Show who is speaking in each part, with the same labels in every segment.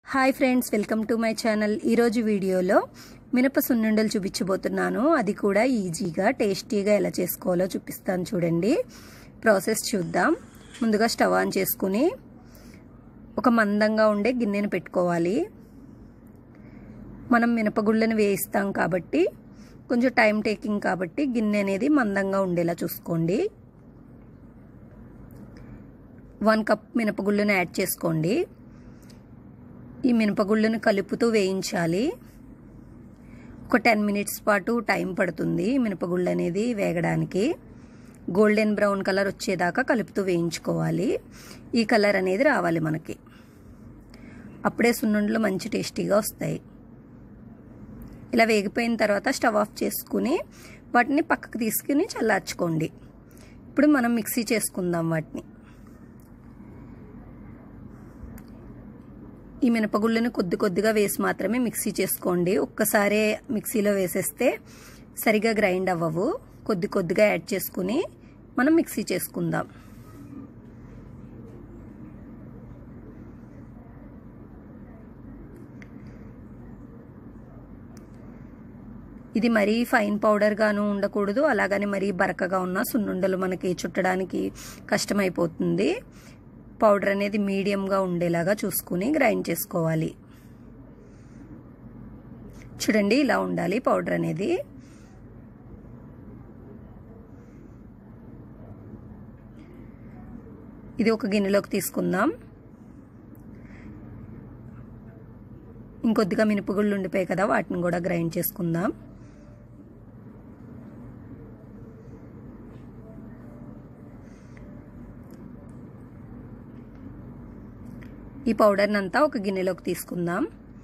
Speaker 1: hi friends welcome to my channel ఈరోజు వీడియోలో మినప సున్నుండలు చూపించబోతున్నాను అది కూడా ఈజీగా టేస్టీగా ఎలా చేసుకోవాలో చూపిస్తాను చూడండి ప్రాసెస్ చూద్దాం ముందుగా స్టవ్ ఆన్ చేసుకుని ఒక మందంగా ఉండే గిన్నెను పెట్టుకోవాలి మనం మినపగుళ్ళని వేయిస్తాం కాబట్టి కొంచెం టైం టేకింగ్ కాబట్టి గిన్నె అనేది మందంగా ఉండేలా చూసుకోండి వన్ కప్ మినపగుళ్ళను యాడ్ చేసుకోండి ఈ మినపగుళ్ళను కలుపుతూ వేయించాలి ఒక టెన్ మినిట్స్ పాటు టైం పడుతుంది మినపగుళ్ళు అనేది వేగడానికి గోల్డెన్ బ్రౌన్ కలర్ వచ్చేదాకా కలుపుతూ వేయించుకోవాలి ఈ కలర్ అనేది రావాలి మనకి అప్పుడే సున్నుండలు మంచి టేస్టీగా వస్తాయి ఇలా వేగిపోయిన తర్వాత స్టవ్ ఆఫ్ చేసుకుని వాటిని పక్కకు తీసుకుని చల్లార్చుకోండి ఇప్పుడు మనం మిక్సీ చేసుకుందాం వాటిని ఈ మినపగుళ్ళని కొద్ది కొద్దిగా వేసి మాత్రమే మిక్సీ చేసుకోండి ఒక్కసారే మిక్సీలో వేసేస్తే సరిగా గ్రైండ్ అవ్వవు కొద్ది కొద్దిగా యాడ్ చేసుకుని మనం మిక్సీ చేసుకుందాం ఇది మరీ ఫైన్ పౌడర్గాను ఉండకూడదు అలాగని మరీ బరకగా ఉన్న సున్నుండలు మనకి చుట్టడానికి కష్టమైపోతుంది పౌడర్ అనేది మీడియంగా ఉండేలాగా చూసుకుని గ్రైండ్ చేసుకోవాలి చూడండి ఇలా ఉండాలి పౌడర్ అనేది ఇది ఒక గిన్నెలోకి తీసుకుందాం ఇంకొద్దిగా మినపగుళ్ళు ఉండిపోయాయి కదా వాటిని కూడా గ్రైండ్ చేసుకుందాం ఈ పౌడర్ని అంతా ఒక గిన్నెలోకి తీసుకుందాం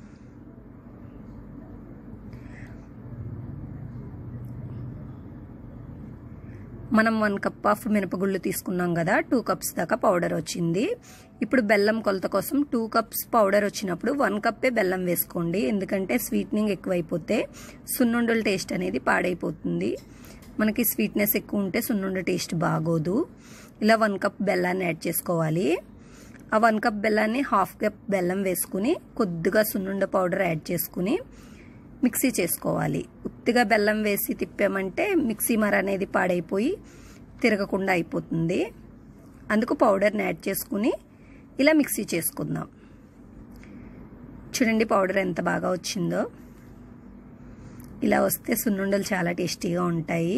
Speaker 1: మనం వన్ కప్ ఆఫ్ మినపగుళ్ళు తీసుకున్నాం కదా టూ కప్స్ దాకా పౌడర్ వచ్చింది ఇప్పుడు బెల్లం కొలత కోసం టూ కప్స్ పౌడర్ వచ్చినప్పుడు వన్ కప్పే బెల్లం వేసుకోండి ఎందుకంటే స్వీట్నింగ్ ఎక్కువైపోతే సున్నుండల టేస్ట్ అనేది పాడైపోతుంది మనకి స్వీట్నెస్ ఎక్కువ ఉంటే సున్నుండ టేస్ట్ బాగోదు ఇలా వన్ కప్ బెల్లాన్ని యాడ్ చేసుకోవాలి ఆ వన్ కప్ బెల్లాన్ని హాఫ్ కప్ బెల్లం వేసుకుని కొద్దిగా సున్నుండ పౌడర్ యాడ్ చేసుకుని మిక్సీ చేసుకోవాలి ఉత్తిగా బెల్లం వేసి తిప్పామంటే మిక్సీ మర అనేది పాడైపోయి తిరగకుండా అయిపోతుంది అందుకు పౌడర్ని యాడ్ చేసుకుని ఇలా మిక్సీ చేసుకుందాం చూడండి పౌడర్ ఎంత బాగా వచ్చిందో ఇలా వస్తే సున్నుండలు చాలా టేస్టీగా ఉంటాయి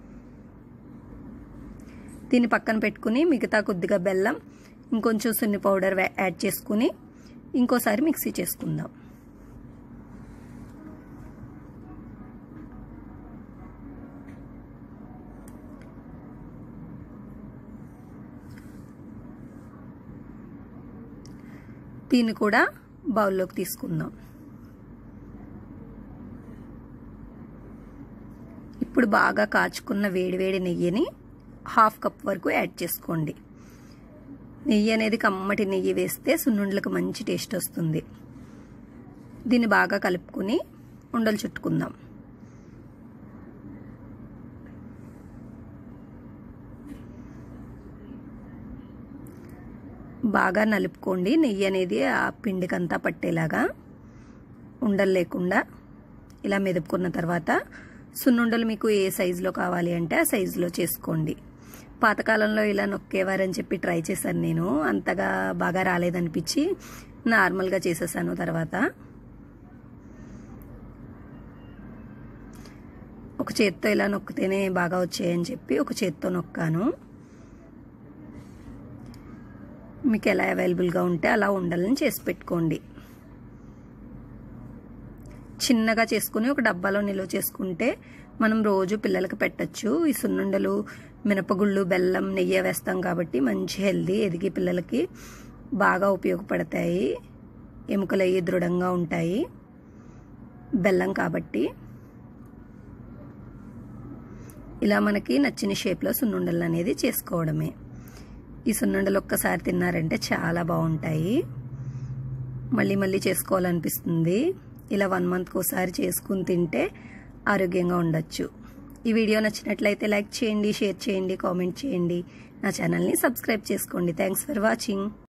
Speaker 1: దీన్ని పక్కన పెట్టుకుని మిగతా కొద్దిగా బెల్లం ఇంకొంచెం సున్ని పౌడర్ యాడ్ చేసుకుని ఇంకోసారి మిక్సీ చేసుకుందాం దీన్ని కూడా బౌల్లోకి తీసుకుందాం ఇప్పుడు బాగా కాచుకున్న వేడివేడి నెయ్యిని హాఫ్ కప్ వరకు యాడ్ చేసుకోండి నెయ్యి అనేది కమ్మటి నెయ్యి వేస్తే సున్నుండలకు మంచి టేస్ట్ వస్తుంది దీన్ని బాగా కలుపుకుని ఉండలు చుట్టుకుందాం బాగా నలుపుకోండి నెయ్యి అనేది ఆ పిండికంతా పట్టేలాగా ఉండలు లేకుండా ఇలా మెదుపుకున్న తర్వాత సున్నుండలు మీకు ఏ సైజులో కావాలి అంటే ఆ సైజులో చేసుకోండి పాతకాలంలో ఇలా నొక్కేవారని చెప్పి ట్రై చేశాను నేను అంతగా బాగా రాలేదనిపించి నార్మల్గా చేసేసాను తర్వాత ఒక చేత్తో ఇలా నొక్కితేనే బాగా వచ్చాయని చెప్పి ఒక చేత్తో నొక్కాను మీకు ఎలా అవైలబుల్గా ఉంటే అలా ఉండాలని చేసి పెట్టుకోండి చిన్నగా చేసుకుని ఒక డబ్బాలో నిల్వ చేసుకుంటే మనం రోజు పిల్లలకి పెట్టచ్చు ఈ సున్నుండలు మినపగుళ్ళు బెల్లం నెయ్యి వేస్తాం కాబట్టి మంచి హెల్దీ ఎదిగి పిల్లలకి బాగా ఉపయోగపడతాయి ఎముకలు అయ్యి దృఢంగా ఉంటాయి బెల్లం కాబట్టి ఇలా మనకి నచ్చిన షేప్లో సున్నుండలు అనేది చేసుకోవడమే ఈ సున్నుండలు ఒక్కసారి తిన్నారంటే చాలా బాగుంటాయి మళ్ళీ మళ్ళీ చేసుకోవాలనిపిస్తుంది ఇలా వన్ మంత్కి ఒకసారి చేసుకుని తింటే ఆరోగ్యంగా ఉండొచ్చు ఈ వీడియో నచ్చినట్లయితే లైక్ చేయండి షేర్ చేయండి కామెంట్ చేయండి నా ఛానల్ని సబ్స్క్రైబ్ చేసుకోండి థ్యాంక్స్ ఫర్ వాచింగ్